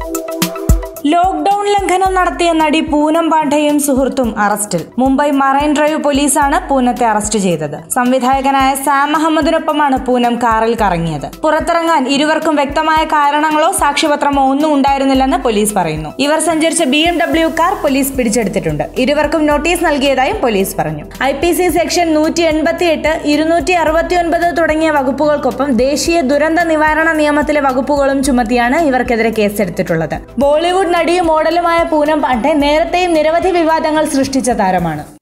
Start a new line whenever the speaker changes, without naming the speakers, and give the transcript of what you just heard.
lockdown ലംഘനം നടത്തിയ നടി പൂനം പാണ്ഡെയും സുഹൃത്തും അറസ്റ്റിൽ മുംബൈ മറൈൻ ഡ്രൈവ് പോലീസാണ് പൂനത്തെ അറസ്റ്റ് ചെയ്തത് സംവിധായകനായ സാം അഹമ്മദിനൊപ്പമാണ് പൂനം കാറിൽ കറങ്ങിയത് പുറത്തിറങ്ങാൻ ഇരുവർക്കും വ്യക്തമായ കാരണങ്ങളോ സാക്ഷ്യപത്രമോ ഒന്നും ഉണ്ടായിരുന്നില്ലെന്ന് പോലീസ് പറയുന്നു ഇവർ സഞ്ചരിച്ച B M W car police പിടിച്ചെടുത്തിട്ടുണ്ട് ഇരുവർക്കും നോട്ടീസ് നൽകിയതായും പോലീസ് പറഞ്ഞു ഐ പി സി സെക്ഷൻ നൂറ്റി എൺപത്തി എട്ട് ഇരുന്നൂറ്റി അറുപത്തി ഒൻപത് തുടങ്ങിയ വകുപ്പുകൾക്കൊപ്പം ദേശീയ ദുരന്ത നിവാരണ നിയമത്തിലെ വകുപ്പുകളും ചുമത്തിയാണ് ഇവർക്കെതിരെ കേസെടുത്തിട്ടുള്ളത് ബോളിവുഡ് നടിയും മോഡലുമായ പൂനം പാണ്ഡെ നേരത്തെയും നിരവധി വിവാദങ്ങൾ സൃഷ്ടിച്ച താരമാണ്